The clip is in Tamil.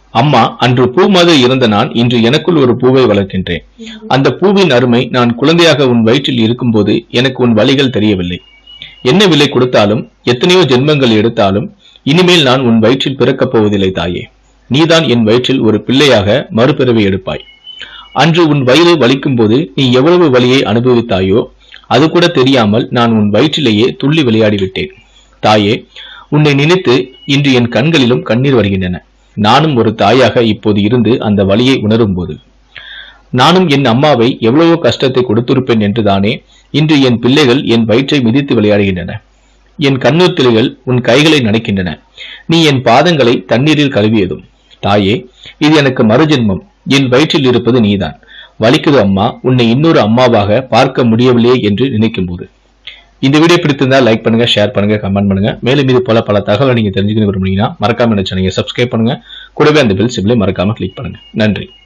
அம்மா அன்று பூ மாதிரி இருந்த நான் இன்று எனக்குள் ஒரு பூவை வளர்க்கின்றேன் அந்த பூவின் அருமை நான் குழந்தையாக உன் வயிற்றில் இருக்கும்போது எனக்கு உன் வழிகள் தெரியவில்லை என்ன விலை கொடுத்தாலும் எத்தனையோ ஜென்மங்கள் எடுத்தாலும் இனிமேல் நான் உன் வயிற்றில் பிறக்கப் போவதில்லை தாயே நீதான் என் வயிற்றில் ஒரு பிள்ளையாக மறுபிறவி எடுப்பாய் அன்று உன் வயிறு வலிக்கும் போது நீ எவ்வளவு வலியை அனுபவித்தாயோ அது கூட தெரியாமல் நான் உன் வயிற்றிலேயே துள்ளி விளையாடி விட்டேன் தாயே உன்னை நினைத்து இன்று என் கண்களிலும் கண்ணீர் வருகின்றன நானும் ஒரு தாயாக இப்போது இருந்து அந்த வலியை உணரும் போது நானும் என் அம்மாவை எவ்வளவோ கஷ்டத்தை கொடுத்திருப்பேன் என்றுதானே இன்று என் பிள்ளைகள் என் வயிற்றை மிதித்து விளையாடுகின்றன என் கண்ணீர் துளிகள் உன் கைகளை நனைக்கின்றன நீ என் பாதங்களை தண்ணீரில் கழுவியதும் தாயே இது எனக்கு மறுஜென்மம் என் வயிற்றில் இருப்பது நீதான் வலிக்குது அம்மா உன்னை இன்னொரு அம்மாவாக பார்க்க முடியவில்லையே என்று நினைக்கும் போது இந்த வீடியோ பிடித்திருந்தா லைக் பண்ணுங்க ஷேர் பண்ணுங்க கமெண்ட் பண்ணுங்க மேலும் இது போல பல தகவலை நீங்க தெரிஞ்சுக்க விரும்புனீங்கன்னா மறக்காம என்ன சேனலை சப்ஸ்கிரைப் பண்ணுங்க கூடவே அந்த பெல் சிபிளை மறக்காம கிளிக் பண்ணுங்க நன்றி